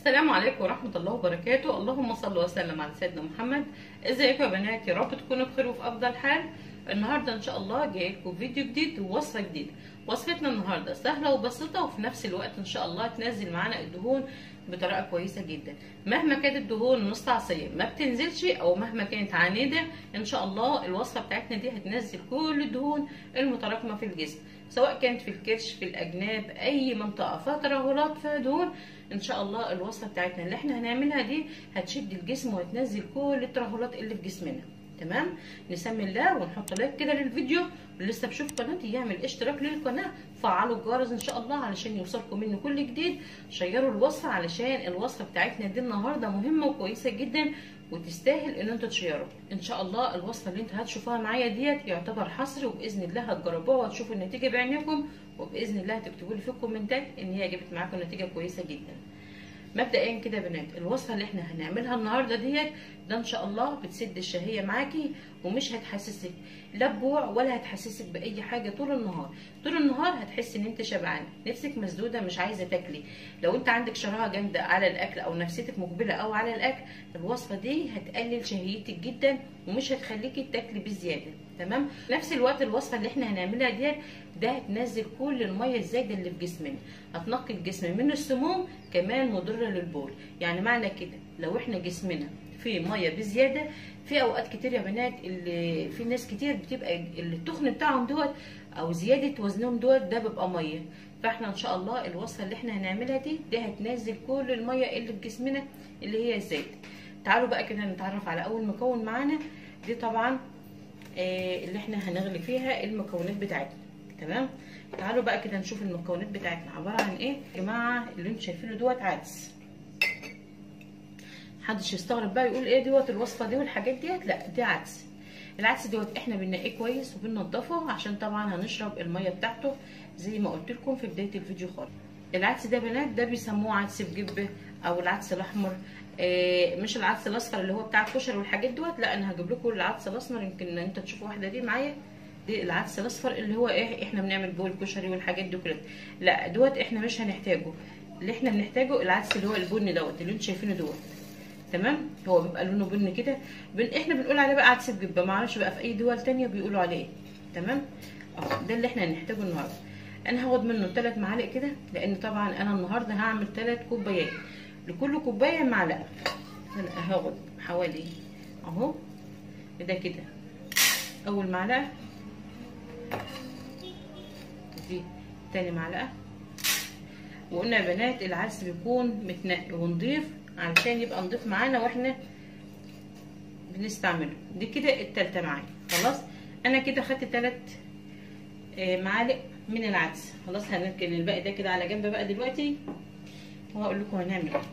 السلام عليكم ورحمة الله وبركاته اللهم صل وسلم على سيدنا محمد ازيكم يا بنات يا رب تكونوا بخير وفي افضل حال النهاردة ان شاء الله جاي لكم فيديو جديد ووصفة جديدة وصفتنا النهاردة سهلة وبسيطة وفي نفس الوقت ان شاء الله تنزل معانا الدهون بطريقة كويسة جدا مهما كانت الدهون مستعصية ما بتنزلش او مهما كانت عنيدة ان شاء الله الوصفة بتاعتنا دي هتنزل كل الدهون المتراكمة في الجسم سواء كانت في الكرش في الاجناب اي منطقة فيها ترهلات فيها دهون ان شاء الله الوصفه بتاعتنا اللي احنا هنعملها دي هتشد الجسم وهتنزل كل الترهلات اللي في جسمنا تمام نسمي الله ونحط لايك كده للفيديو واللي لسه بشوف قناتي يعمل اشتراك للقناه فعلوا الجرس ان شاء الله علشان يوصلكم مني كل جديد شيروا الوصفه علشان الوصفه بتاعتنا دي النهارده مهمه وكويسه جدا وتستاهل ان انتوا تشيروا ان شاء الله الوصفه اللي انتوا هتشوفوها معايا ديت يعتبر حصري وباذن الله هتجربوها وهتشوفوا النتيجه بعينيكم وباذن الله هتكتبوا لي في الكومنتات ان هي جابت معاكم نتيجه كويسه جدا مبدئيا كده يا بنات الوصفه اللي احنا هنعملها النهارده ديت ده ان شاء الله بتسد الشهيه معاكي ومش هتحسسك لا بجوع ولا هتحسسك باي حاجه طول النهار طول النهار هتحسي ان انت شبعانه نفسك مسدوده مش عايزه تاكلي لو انت عندك شراهه جامده على الاكل او نفسيتك مقبله او على الاكل الوصفه دي هتقلل شهيتك جدا ومش هتخليكي تاكلي بزياده تمام نفس الوقت الوصفه اللي احنا هنعملها ديت ده هتنزل كل الميه الزايده اللي في جسمنا هتنقي الجسم من السموم كمان مضره للبول يعني معنى كده لو احنا جسمنا فيه ميه بزياده في اوقات كتير يا بنات اللي في ناس كتير بتبقى اللي التخن بتاعهم دوت او زياده وزنهم دوت ده بيبقى ميه فاحنا ان شاء الله الوصفه اللي احنا هنعملها دي دي هتنزل كل الميه اللي في جسمنا اللي هي الزيت تعالوا بقى كده نتعرف على اول مكون معانا دي طبعا آه اللي احنا هنغلي فيها المكونات بتاعتنا تمام تعالوا بقى كده نشوف المكونات بتاعتنا عباره عن ايه يا جماعه اللي انتوا شايفينه دوت عدس محدش يستغرب بقى يقول ايه دوت الوصفه دي والحاجات ديت لا دي عدس العدس دوت احنا بننقيه كويس وبننضفه عشان طبعا هنشرب الميه بتاعته زي ما قلت لكم في بدايه الفيديو خالص العدس ده بنات ده بيسموه عدس بجبه او العدس الاحمر آه مش العدس الاصفر اللي هو بتاع الكشري والحاجات دوت لا انا هجيب لكم العدس الاسمر يمكن انت تشوفوا واحده دي معايا دي العدس الاصفر اللي هو ايه احنا بنعمل بيه الكشري والحاجات دي كلها لا دوت احنا مش هنحتاجه اللي احنا بنحتاجه العدس اللي هو البني دوت اللي انتوا شايفينه دوت تمام هو بيبقى لونه بني كده بن... احنا بنقول عليه بقى عدس بجبه ما اعرفش بقى في اي دول تانية بيقولوا عليه ايه تمام اهو ده اللي احنا هنحتاجه النهارده انا هاخد منه 3 معالق كده لان طبعا انا النهارده هعمل 3 كوبايات لكل كوبايه معلقه انا هاخد حوالي اهو ده كده اول معلقه دي تاني معلقه وقلنا يا بنات العدس بيكون متنقي ونضيف علشان يبقى نضيف معانا واحنا بنستعمله دي كده التالتة معايا خلاص انا كده خدت تلات معالق من العدس خلاص هنركن الباقي ده كده على جنب بقى دلوقتي وهقول لكم هنعمل ايه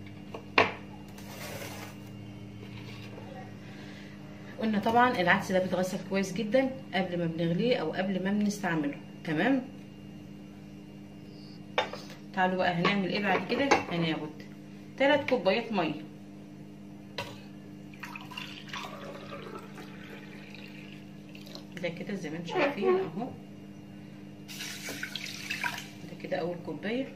قلنا طبعا العدس ده بيتغسل كويس جدا قبل ما بنغليه او قبل ما بنستعمله تمام تعالوا بقى هنعمل ايه بعد كده هناخد ثلاث كوبايات ميه ده كده زي ما انتم شايفين اهو ده كده اول كوبايه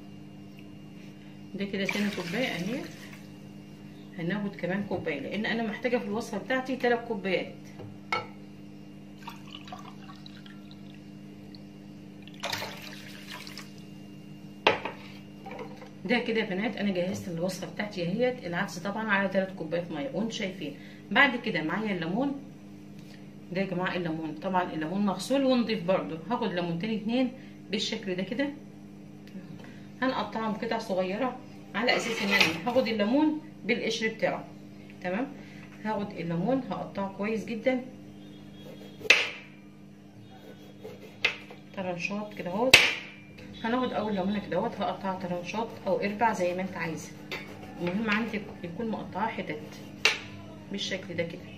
ده كده تاني كوبايه اهي هناخد كمان كوبايه لان انا محتاجه في الوصفه بتاعتي ثلاث كوبايات ده كده يا بنات انا جهزت الوصفه بتاعتي اهيت العدس طبعا على 3 كوبايات ميه وانتم شايفين بعد كده معايا الليمون ده يا جماعه الليمون طبعا الليمون مغسول ونضيف برده هاخد ليمونتين اتنين بالشكل ده كده هنقطعهم قطع صغيره على اساس ان انا هاخد الليمون بالقشر بتاعه تمام هاخد الليمون هقطعه كويس جدا طرنشات كده اهوت هناخد اول ليمونه كده اهوت هقطعها طرنشات او اربع زي ما انت عايزه المهم عندي يكون مقطعه حتت بالشكل ده كده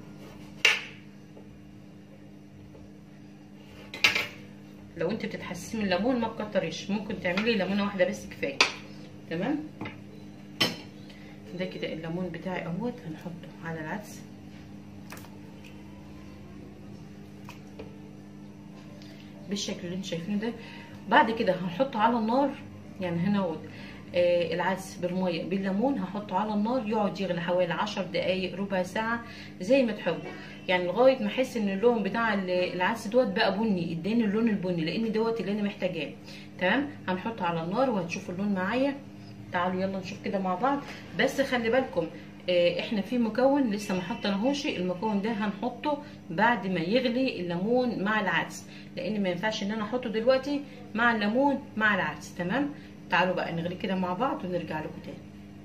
لو انت بتتحسسي من الليمون ما تكتريش ممكن تعملي ليمونه واحده بس كفايه تمام ده كده الليمون بتاعي اهوت هنحطه على العدس بالشكل اللي انتوا شايفينه ده بعد كده هنحطه على النار يعني هنا آه العدس بالميه بالليمون هحطه على النار يقعد يغلي حوالي 10 دقايق ربع ساعه زي ما تحبوا يعني لغايه ما احس ان اللون بتاع العدس دوت بقى بني اداني اللون البني لان دوت اللي انا محتاجاه تمام هنحطه على النار وهتشوفوا اللون معايا تعالوا يلا نشوف كده مع بعض بس خلي بالكم اه احنا في مكون لسه ما حطيناهوش المكون ده هنحطه بعد ما يغلي الليمون مع العدس لان ما ينفعش ان انا احطه دلوقتي مع الليمون مع العدس تمام تعالوا بقى نغلي كده مع بعض ونرجع لكم تاني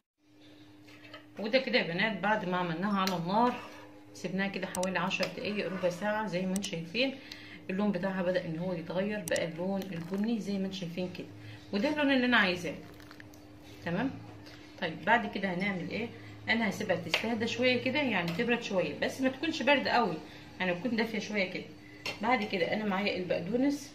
وده كده يا بنات بعد ما عملناها على النار سيبناها كده حوالي عشر دقايق ربع ساعه زي ما انتم شايفين اللون بتاعها بدا ان هو يتغير بقى اللون البني زي ما انتم شايفين كده وده اللون اللي انا عايزاه تمام طيب بعد كده هنعمل ايه انا هسيبها تستهدى شويه كده يعني تبرد شويه بس ما تكونش بارده قوي يعني تكون دافيه شويه كده بعد كده انا معايا البقدونس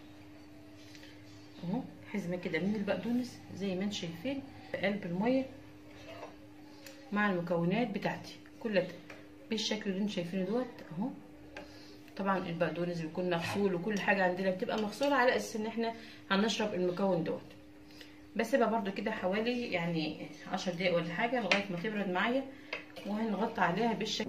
اهو حزمه كده من البقدونس زي ما انتم شايفين في قلب الميه مع المكونات بتاعتي كلها بالشكل اللي انتم شايفينه دوت اهو طبعا البقدونس بيكون مغسول وكل حاجه عندنا بتبقى مغسوله على اساس ان احنا هنشرب المكون دوت بسيبها برده كده حوالي يعني عشر دقايق ولا حاجه لغايه ما تبرد معايا وهنغطي عليها بالشكل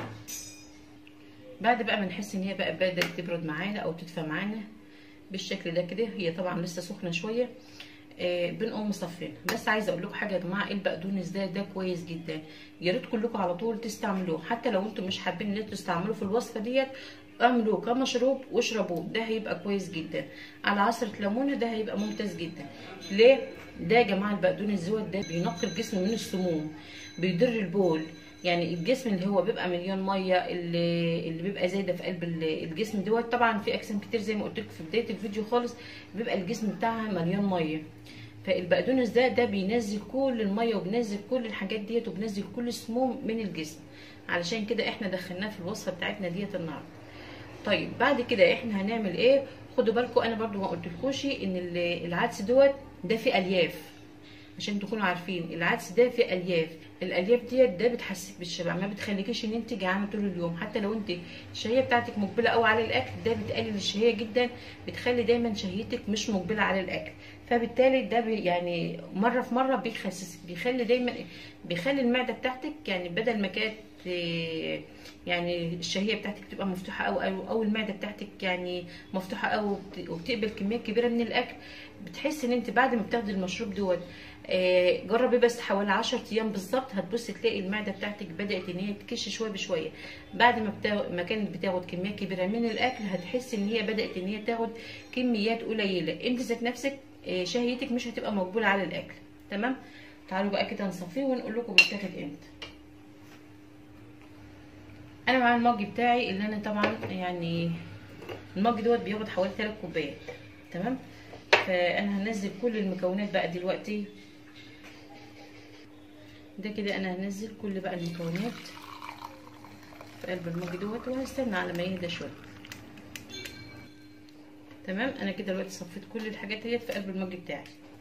بعد بقى ما نحس ان هي بقى بدات تبرد معانا او تدفى معانا بالشكل ده كده هي طبعا لسه سخنه شويه آه بنقوم مصفينها بس عايزه اقول لكم حاجه يا جماعه البقدونس ده ده كويس جدا يا ريت كلكم على طول تستعملوه حتى لو انتم مش حابين ان انتوا تستعملوه في الوصفه ديت اعملوه كمشروب واشربوه ده هيبقى كويس جدا على عصره ليمونه ده هيبقى ممتاز جدا ليه ده يا جماعه البقدونس دوت ده بينقي الجسم من السموم بيضر البول يعني الجسم اللي هو بيبقى مليان ميه اللي, اللي بيبقى زايده في قلب الجسم دوت طبعا في اجسام كتير زي ما قلت لكم في بدايه الفيديو خالص بيبقى الجسم بتاعها مليان ميه فالبقدونس ده ده بينزل كل الميه وبينزل كل الحاجات ديت وبينزل كل السموم من الجسم علشان كده احنا دخلناه في الوصفه بتاعتنا ديت النهارده طيب بعد كده احنا هنعمل ايه خدوا بالكم انا برضو ما قلتلكوش ان العدس دوت ده فيه الياف عشان تكونوا عارفين العدس ده فيه الياف الالياف ديت ده بتحسسك بالشبع ما بتخليكيش ان انت جعانه طول اليوم حتى لو انت الشهيه بتاعتك مقبله قوي على الاكل ده بتقلل الشهيه جدا بتخلي دايما شهيتك مش مقبله على الاكل فبالتالي ده بي يعني مره في مره بيخسسك بيخلي دايما بيخلي المعده بتاعتك يعني بدل ما كانت يعني الشهيه بتاعتك تبقى مفتوحه او او, أو المعده بتاعتك يعني مفتوحه او وبتقبل كميات كبيره من الاكل بتحس ان انت بعد ما بتاخدي المشروب دوت آه جربي بس حوالي 10 ايام بالظبط هتبصي تلاقي المعده بتاعتك بدات ان هي تكش شويه بشويه بعد ما بتاخد ما كانت بتاخد كميات كبيره من الاكل هتحسي ان هي بدات ان هي تاخد كميات قليله انت ذات نفسك آه شهيتك مش هتبقى مقبوله على الاكل تمام تعالوا بقى كده نصفيه ونقول لكم بيتاخد امتى انا معايا المج بتاعي اللي انا طبعا يعني المج دوت بياخد حوالي 3 كوبايات تمام فانا هنزل كل المكونات بقى دلوقتي ده كده انا هنزل كل بقى المكونات في قلب المج دوت وهستنى على ما يهدى شويه تمام انا كده دلوقتي صفيت كل الحاجات ديت في قلب المج بتاعي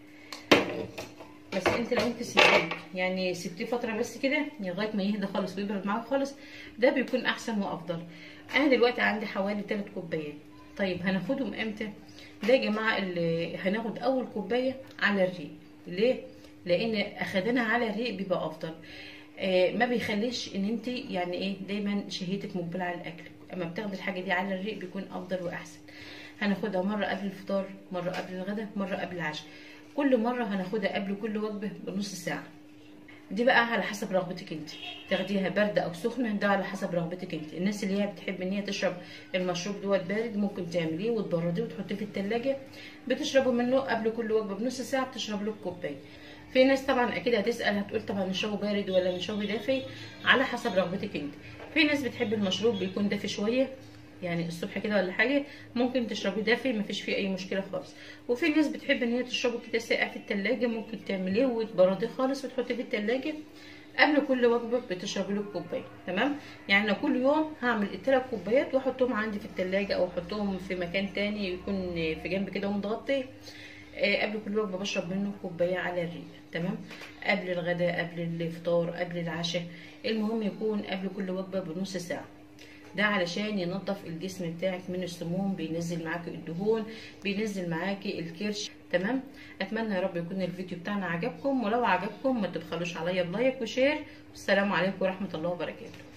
بس انت لو انت سبتيه يعني سبتيه فتره بس كده لغايه ما يهدى خالص ويبرد معاك خالص ده بيكون احسن وافضل انا دلوقتي عندي حوالي 3 كوبايات طيب هناخدهم امتى ده يا جماعه اللي هناخد اول كوبايه على الريق ليه لان اخدنا على الريق بيبقى افضل آه ما بيخليش ان انت يعني ايه دايما شهيتك مقبله على الاكل اما بتاخدي الحاجه دي على الريق بيكون افضل واحسن هناخدها مره قبل الفطار مره قبل الغداء مره قبل العشاء كل مرة هناخدها قبل كل وجبة بنص ساعة دي بقى على حسب رغبتك انت تاخديها باردة او سخنة ده على حسب رغبتك انت الناس اللي هي بتحب ان هي تشرب المشروب دوت بارد ممكن تعمليه وتبرديه وتحطيه في التلاجة بتشربوا منه قبل كل وجبة بنص ساعة بتشرب له كوباية في ناس طبعا اكيد هتسأل هتقول طبعا نشربه بارد ولا نشربه دافي على حسب رغبتك انت في ناس بتحب المشروب بيكون دافي شوية يعني الصبح كده ولا حاجه ممكن تشربيه دافي مفيش فيه اي مشكله خالص وفي ناس بتحب ان هي تشربه كده ساقع في التلاجة ممكن تعمليه وتبرديه خالص وتحطيه في التلاجة قبل كل وجبه بتشربي له كوبايه تمام يعني أنا كل يوم هعمل الثلاث كوبايات واحطهم عندي في التلاجة او احطهم في مكان تاني يكون في جنب كده ومتغطي آه قبل كل وجبه بشرب منه كوبايه على الريق تمام قبل الغداء قبل الفطار قبل العشاء المهم يكون قبل كل وجبه بنص ساعه ده علشان ينظف الجسم بتاعك من السموم بينزل معاكي الدهون بينزل معاكي الكرش تمام اتمنى يا رب يكون الفيديو بتاعنا عجبكم ولو عجبكم ما تبخلوش عليا بلايك وشير والسلام عليكم ورحمه الله وبركاته